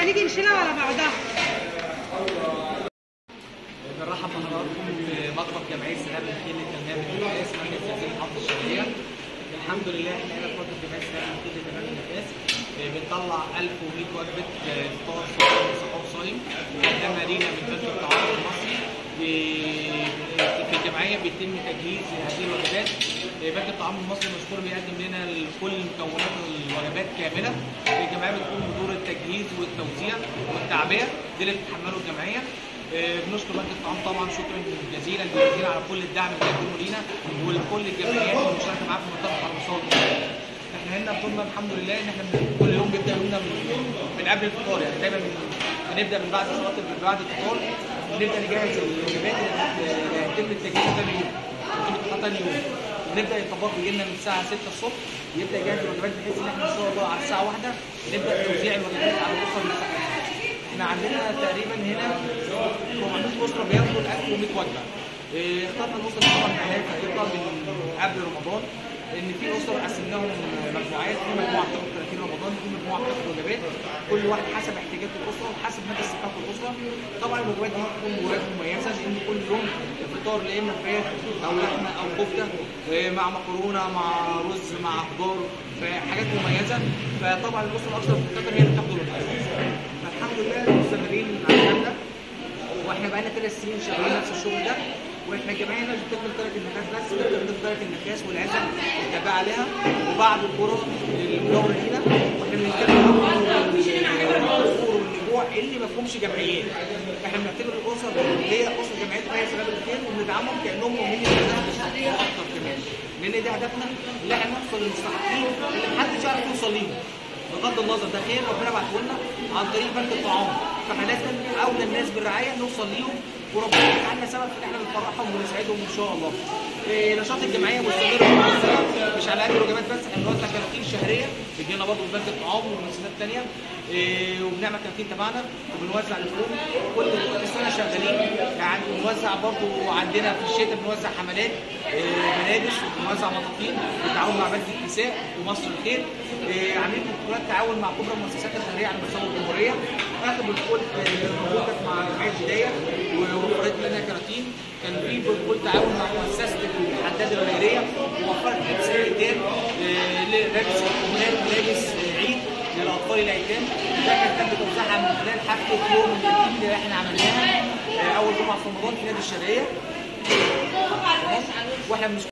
هنيجي نشيلها على بعضها بنرحب بحضراتكم في مطبخ جمعيه سلام الخيل للتنميه بالنفاس مركز تنزيل محافظه الشرقيه. الحمد لله احنا هنا في مطبخ جمعيه سلام الخيل للتنميه بالنفاس بنطلع 1100 وجبه فطار صائم وسحور صايم مقدمه لينا من بنك الطعام المصري في الجمعيه بيتم تجهيز هذه الوجبات بنك الطعام المصري مشكور بيقدم لنا كل مكونات الوجبات كامله الجمعيه بتقوم بدور التجهيز والتوزيع والتعبئه دي اللي بتتحمله الجمعيه بنشكر بنك الطعام طبعا شكرا جزيلا جزيلا على كل الدعم اللي بيقدمه لينا ولكل الجمعيات المشاركه معانا في المنطقه على مستوى الجمهوريه. احنا هنا بطولنا الحمد لله ان احنا كل يوم بيبدا يومنا من, من قبل الفطار يعني دايما من بنبدا من بعد صلاه من بعد الفطار بنبدا نجهز الوجبات اللي هيتم التجهيز تاني يوم يتم التحضير تاني يوم بنبدا الطباخ بيجي لنا من الساعه 6 الصبح يبدا يجهز الوجبات بحيث ان احنا ان شاء الله على الساعه 1 نبدا توزيع الوجبات على الاسر المستحقه. احنا عندنا تقريبا هنا 400 اسره بياخدوا 1100 وجبه. إيه، اخترنا الاسره طبعا معناها فريقه من قبل رمضان ان في اسر قسمناهم مجموعات في مجموعه بتاخد 30 رمضان في مجموعه بتاخد وجبات كل واحد حسب احتياجات الاسره وحسب مدى استحقاق الاسره طبعا الوجبات دي بتكون وجبات مميزه لان كل يوم الفطار لا اما فراخ او لحمه او كفته إيه، مع مكرونه مع رز مع خضار فحاجات مميزه فطبعا الاسره الاكثر بتقدر هي اللي بتاخد الوجبات فالحمد لله مستمرين على الكلام ده واحنا بقالنا ثلاث سنين شغالين نفس الشغل ده واحنا الجمعيه مش بتخدم درجه النكاس بس بتخدم درجه النكاس والعزم التابعه لها وبعض القرى المجاوره لينا واحنا بنتكلم عن الفقر والنجوع اللي ما فيهمش جمعيات احنا بنعتبر الاسر اللي هي اسر جمعيات رعايه سلام الخير وبندعمهم كانهم مؤمنين بالله اكتر كمان لان ده هدفنا ان احنا نوصل للمستحقين اللي محدش يعرف يوصل ليهم بغض النظر ده خير ربنا بعته لنا عن طريق بنك الطعام فاحنا لازم اولى الناس بالرعايه نوصل ليهم وربنا يجعلنا سبب في ان احنا نفرحهم ونسعدهم ان شاء الله. إيه، نشاط الجمعيه مستمر طول السنه مش على قد الوجبات بس احنا بنوزع كراتين شهريه بتجينا برضه من بنك الطعام ومؤسسات ثانيه إيه، وبنعمل كراتين تبعنا وبنوزع للفروم كل كل سنه شغالين يعني بنوزع برضه عندنا في الشتاء بنوزع حملات إيه، ملابس وبنوزع مطاطين بالتعاون مع بنك النساء ومصر الخير إيه، عاملين بطولات تعاون مع كبرى المؤسسات الخيريه على مستوى الجمهوريه اخر بطوله موجوده كانت مع جمعيه بدايه ووفرت لنا كراتين كان في بطوله تعاون مع مؤسسه الحداد الخيريه ووفرت لبس الايتام آه، لابس الامهات ملابس آه، عيد للاطفال الايتام ده كانت تم توزيعها من خلال حفله يوم اليتيم اللي احنا عملناها آه، اول جمعه في رمضان في نادي الشرقيه واحنا بنشكر